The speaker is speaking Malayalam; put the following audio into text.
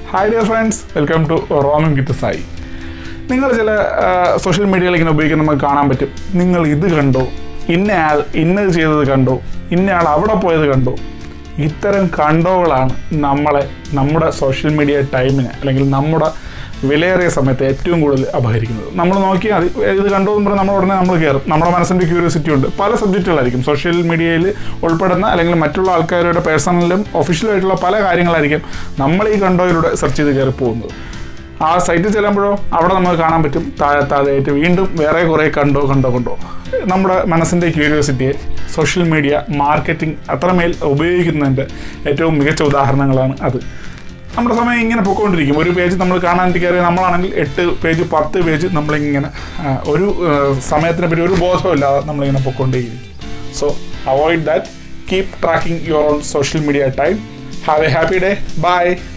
hi dear friends welcome to roaming with Sai നിങ്ങൾ ചില സോഷ്യൽ മീഡിയയിൽ ഇങ്ങനെ ഉപയോഗിക്കുന്ന നമുക്ക് കാണാൻ പറ്റും നിങ്ങൾ ഇത് കണ്ടോ ഇന്നയാൾ ഇന്നത് ചെയ്തത് കണ്ടോ ഇന്നയാൾ അവിടെ പോയത് കണ്ടോ ഇത്തരം കണ്ടോകളാണ് നമ്മളെ നമ്മുടെ സോഷ്യൽ മീഡിയ ടൈമിന് അല്ലെങ്കിൽ നമ്മുടെ വിലയേറിയ സമയത്ത് ഏറ്റവും കൂടുതൽ അപഹരിക്കുന്നത് നമ്മൾ നോക്കിയാൽ മതി ഇത് കണ്ടോ എന്ന് പറഞ്ഞാൽ നമ്മൾ ഉടനെ നമ്മൾ കയറും നമ്മുടെ മനസ്സിൻ്റെ ക്യൂരിയോസിറ്റി ഉണ്ട് പല സബ്ജക്റ്റുകളായിരിക്കും സോഷ്യൽ മീഡിയയിൽ ഉൾപ്പെടുന്ന അല്ലെങ്കിൽ മറ്റുള്ള ആൾക്കാരുടെ പേഴ്സണലും ഒഫീഷ്യലും ആയിട്ടുള്ള പല കാര്യങ്ങളായിരിക്കും നമ്മൾ ഈ കണ്ടോയിലൂടെ സെർച്ച് ചെയ്ത് കയറി പോകുന്നത് ആ സൈറ്റിൽ ചെല്ലുമ്പോഴോ അവിടെ നമുക്ക് കാണാൻ പറ്റും താഴെ താഴെയായിട്ട് വീണ്ടും വേറെ കുറേ കണ്ടോ കണ്ടോ കണ്ടോ നമ്മുടെ മനസ്സിൻ്റെ ക്യൂരിയോസിറ്റിയെ സോഷ്യൽ മീഡിയ മാർക്കറ്റിംഗ് അത്രമേൽ ഉപയോഗിക്കുന്നതിൻ്റെ ഏറ്റവും മികച്ച ഉദാഹരണങ്ങളാണ് അത് നമ്മുടെ സമയം ഇങ്ങനെ പൊയ്ക്കൊണ്ടിരിക്കും ഒരു പേജ് നമ്മൾ കാണാൻ കയറി നമ്മളാണെങ്കിൽ എട്ട് പേജ് പത്ത് പേജ് നമ്മളിങ്ങനെ ആ, ഒരു ആ, സമയത്തിനെ പറ്റി ഒരു ബോധമില്ലാതെ നമ്മളിങ്ങനെ പൊയ്ക്കൊണ്ടേയിരിക്കും so avoid that keep tracking your own social media time have a happy day by